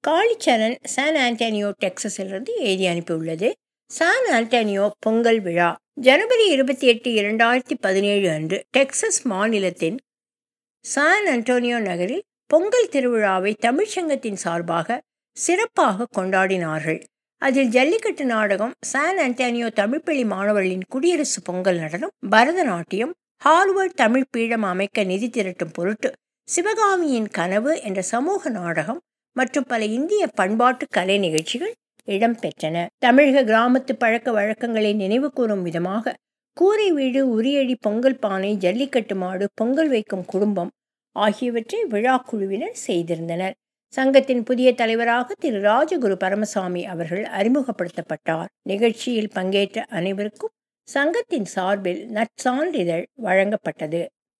Kalicharan San Antonio டெக்சஸிலிருந்து எழுதி அனுப்பியுள்ளது San Antonio Pongal விழா ஜனவரி இருபத்தி எட்டு இரண்டாயிரத்தி பதினேழு அன்று டெக்சஸ் மாநிலத்தின் சான் அன்டோனியோ நகரில் பொங்கல் திருவிழாவை தமிழ்ச்சங்கத்தின் சார்பாக சிறப்பாக கொண்டாடினார்கள் அதில் ஜல்லிக்கட்டு நாடகம் சான் அன்டானியோ தமிழ்ப்பள்ளி மாணவர்களின் குடியரசு பொங்கல் நடனம் பரதநாட்டியம் ஹார்வர்ட் தமிழ் பீடம் அமைக்க நிதி திரட்டும் பொருட்டு சிவகாமியின் கனவு என்ற சமூக நாடகம் மற்றும் பல இந்திய பண்பாட்டு கலை நிகழ்ச்சிகள் இடம்பெற்றன தமிழக கிராமத்து பழக்க வழக்கங்களை நினைவு கூறும் விதமாக கூரை வீடு உரியடி பொங்கல் பானை ஜல்லிக்கட்டு மாடு பொங்கல் வைக்கும் குடும்பம் ஆகியவற்றை விழா குழுவினர் செய்திருந்தனர் சங்கத்தின் புதிய தலைவராக திரு ராஜகுரு பரமசாமி அவர்கள் அறிமுகப்படுத்தப்பட்டார் நிகழ்ச்சியில் பங்கேற்ற அனைவருக்கும் சங்கத்தின் சார்பில் நற்சான்றிதழ் வழங்கப்பட்டது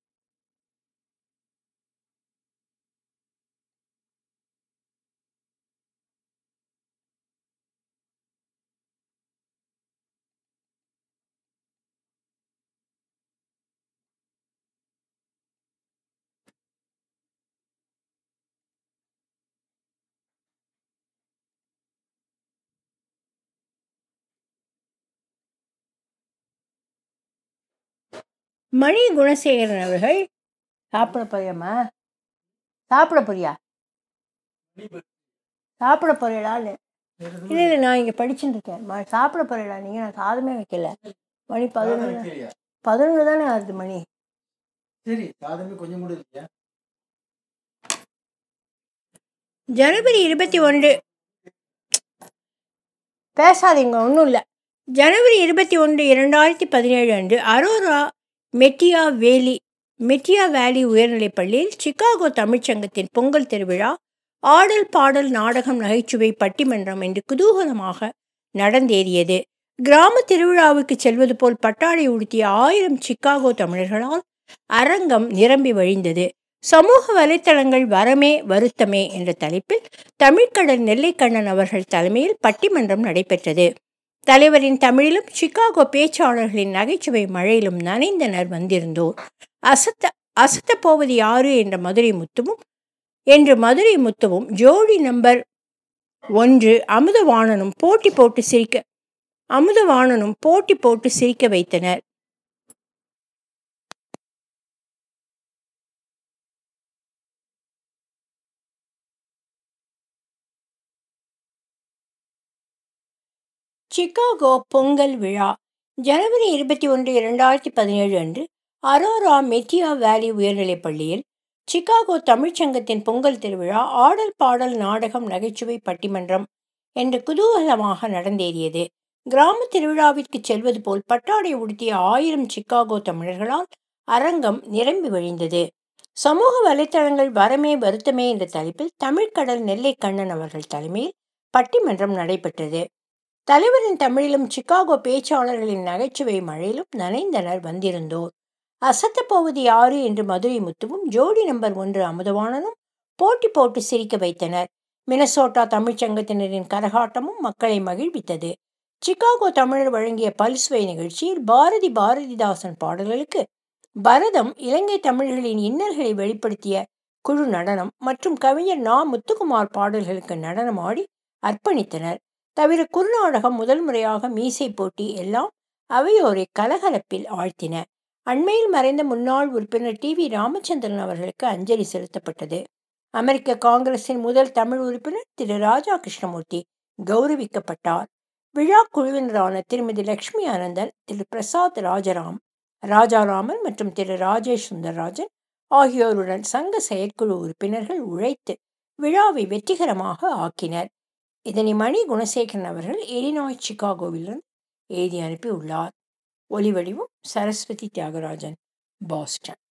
மணி குணசேகரன் அவர்கள் சாப்பிட போறியாம்மா சாப்பிட போறியா சாப்பிட போறீங்களான்னு இல்லை இல்லை நான் இங்கே படிச்சுட்டு இருக்கேன் ம சாப்பிட போறீங்களா நீங்கள் நான் சாதமே வைக்கல மணி பதினொன்று வைக்கலையா? பதினொன்று தானே ஆகுது மணி சரி சாதமே கொஞ்சம் கூட இல்லையா ஜனவரி இருபத்தி ஒன்று பேசாதீங்க ஒன்றும் இல்லை ஜனவரி இருபத்தி ஒன்று இரண்டாயிரத்தி பதினேழு அன்று அரோரா மெட்டியா வேலி மெட்டியா வேலி உயர்நிலைப் பள்ளியில் சிகாகோ தமிழ்ச்சங்கத்தின் பொங்கல் திருவிழா ஆடல் பாடல் நாடகம் நகைச்சுவை பட்டிமன்றம் என்று குதூகலமாக நடந்தேறியது கிராம திருவிழாவுக்கு செல்வது போல் பட்டாடை உடுத்திய ஆயிரம் சிக்காகோ தமிழர்களால் அரங்கம் நிரம்பி வழிந்தது சமூக வலைத்தளங்கள் வரமே வருத்தமே என்ற தலைப்பில் தமிழ்கடல் நெல்லைக்கண்ணன் அவர்கள் தலைமையில் பட்டிமன்றம் நடைபெற்றது தலைவரின் தமிழிலும் சிகாகோ பேச்சாளர்களின் நகைச்சுவை மழையிலும் நனைந்தனர் வந்திருந்தோர் அசத்த அசத்த போவது யாரு என்ற மதுரை முத்துவும் என்று மதுரை முத்துவும் ஜோடி நம்பர் ஒன்று அமுதவாணனும் போட்டி போட்டு சிரிக்க அமுதவாணனும் போட்டி போட்டு சிரிக்க வைத்தனர் சிகாகோ பொங்கல் விழா ஜனவரி இருபத்தி ஒன்று இரண்டாயிரத்தி பதினேழு அன்று அரோரா மெட்டியா வேலி உயர்நிலைப் பள்ளியில் சிகாகோ தமிழ்ச்சங்கத்தின் பொங்கல் திருவிழா ஆடல் பாடல் நாடகம் நகைச்சுவை பட்டிமன்றம் என்று குதூகலமாக நடந்தேறியது கிராம திருவிழாவிற்கு செல்வது போல் பட்டாடை உடுத்திய ஆயிரம் சிக்காகோ தமிழர்களால் அரங்கம் நிரம்பி வழிந்தது சமூக வலைத்தளங்கள் வரமே வருத்தமே என்ற தலைப்பில் தமிழ்கடல் நெல்லை கண்ணன் அவர்கள் தலைமையில் பட்டிமன்றம் நடைபெற்றது தலைவரின் தமிழிலும் சிக்காகோ பேச்சாளர்களின் நகைச்சுவை மழையிலும் நனைந்தனர் வந்திருந்தோர் அசத்த போவது யாரு என்று மதுரை முத்துவும் ஜோடி நம்பர் ஒன்று அமுதவாணனும் போட்டி போட்டு சிரிக்க வைத்தனர் மினசோட்டா தமிழ்ச்சங்கத்தினரின் கரகாட்டமும் மக்களை மகிழ்வித்தது சிகாகோ தமிழர் வழங்கிய பல்சுவை நிகழ்ச்சியில் பாரதி பாரதிதாசன் பாடல்களுக்கு பரதம் இலங்கை தமிழர்களின் இன்னல்களை வெளிப்படுத்திய குழு நடனம் மற்றும் கவிஞர் நா முத்துக்குமார் பாடல்களுக்கு நடனமாடி அர்ப்பணித்தனர் தவிர குறுநாடகம் முதல் முறையாக மீசை போட்டி எல்லாம் அவையோரை கலகலப்பில் ஆழ்த்தின அண்மையில் மறைந்த முன்னாள் உறுப்பினர் டி வி ராமச்சந்திரன் அவர்களுக்கு அஞ்சலி செலுத்தப்பட்டது அமெரிக்க காங்கிரசின் முதல் தமிழ் உறுப்பினர் திரு ராஜா கிருஷ்ணமூர்த்தி கௌரவிக்கப்பட்டார் விழா குழுவினரான திருமதி லட்சுமி ஆனந்தன் திரு பிரசாத் ராஜராம் ராஜாராமன் மற்றும் திரு ராஜேஷ் சுந்தரராஜன் ஆகியோருடன் சங்க செயற்குழு உறுப்பினர்கள் உழைத்து விழாவை வெற்றிகரமாக ஆக்கினர் இதனை மணி குணசேகரன் அவர்கள் எலினாய் சிகாகோவிலிருந்து எழுதி அனுப்பி உள்ளார் ஒலிவடிவும் சரஸ்வதி தியாகராஜன் பாஸ்டன்